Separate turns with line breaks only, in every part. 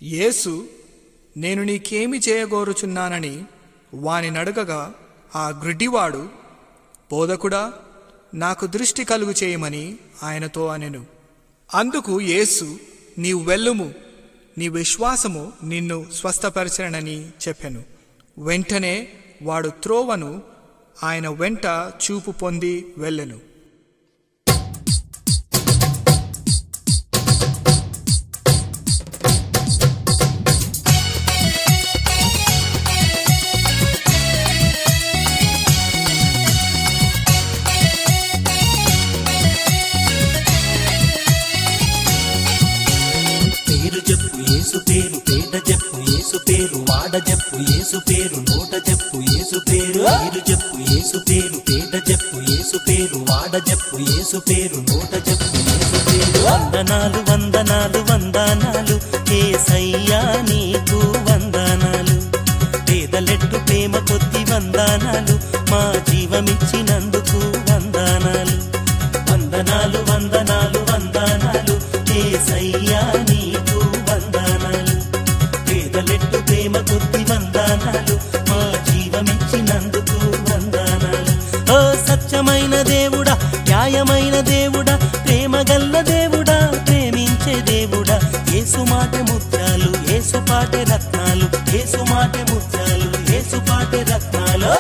యేసు నేను నీకేమి చేయగోరుచున్నానని వాని నడుగగా ఆ గ్రిడ్డివాడు బోధకుడా నాకు దృష్టి కలుగు చేయమని ఆయనతో అనెను అందుకు యేసు నీవు వెళ్ళుము నీ విశ్వాసము నిన్ను స్వస్థపరచనని చెప్పెను వెంటనే వాడు త్రోవను ఆయన వెంట చూపు పొంది వెళ్ళెను
పేరు చెప్పు యేసు పేరు పేట చెప్పు యేసు పేరు వాడ చెప్పు యేసు పేరు నోట చెప్పు యేసు పేరు పేరు చెప్పు యేసు పేరు పేట చెప్పు యేసు పేరు వాడ చెప్పు యేసు పేరు నోట చెప్పు యేసు పేరు వందనాలు వందనాలు వందనాలు ఏసయ్యా నీకు వందనాలు పేదలెట్టు ప్రేమ కొద్ది వందనాలు మా జీవమిచ్చినందుకు వందనాలు వందనాలు వందనాలు వందనాలు ఏసయ్యా నీకు వందనాలు పేదలెట్టు ప్రేమ కొద్ది వందనాలు మా జీవమిచ్చినందుకు వందనాలు ఓ సత్యమైన దేవుడా న్యాయమైన దేవుడా ప్రేమ గల్ల దేవుడా ప్రేమించే దేవుడా ఏసు మాట ముత్యాలు ఏసు పాటే రత్నాలు ఏసు మాట ముత్యాలు ఏసు పాటే రత్నాలు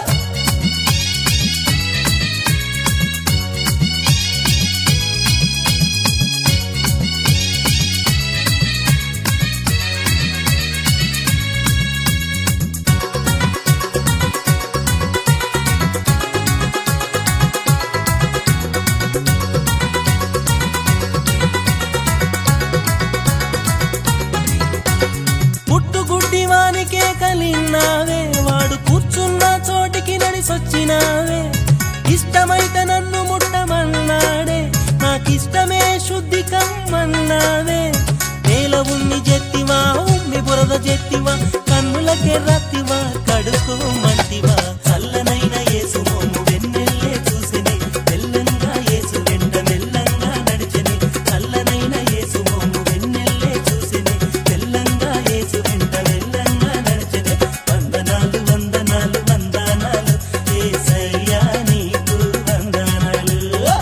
పుట్టుగుడ్డి వానికే కలిన్నావే వాడు కూర్చున్న చోటికి నడిసొచ్చినావే ఇష్టమైతే నన్ను ముట్టమన్నాడే నాకిష్టమే శుద్ధి కమ్మన్నావే నేల ఉన్ని జెత్తివా ఉమ్మి బురద జెత్తివా కన్నులకే రత్తివా కడుకు మంటివా చల్లనైన యేసు మోము వెన్నెల్లే చూసిని తెల్లంగా యేసు వెంట మెల్లంగా నడిచెని చల్లనైన యేసు మోము వెన్నెల్లే చూసిని తెల్లంగా యేసు వెంట మెల్లంగా నడిచెని వందనాలు వందనాలు వందనాలు యేసయ్యా నీకు వందనాలు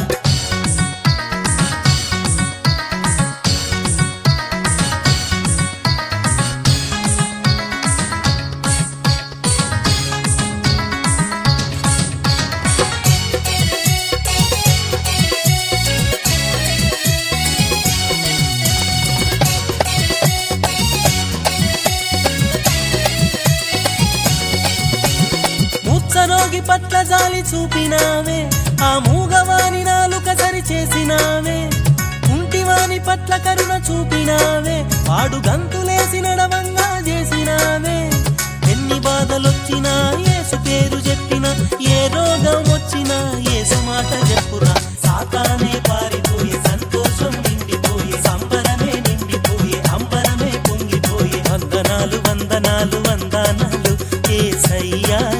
ముచ్చరోగి పట్ల జాలి చూపినావే ఆ మూగవాని నాలుక సరి చేసినావే కుంటివాని పట్ల కరుణ చూపినావే వాడు గంతులేసి నడవంగా చేసినావే ఎన్ని బాధలొచ్చినా యేసు పేరు చెప్పిన ఏ రోగం వచ్చినా యేసు మాట చెప్పురా సాతానే పారిపోయి సంతోషం నిండిపోయి సంబరమే నిండిపోయి అంబరమే పొంగిపోయి వందనాలు వందనాలు వందనాలు ఏసయ్యా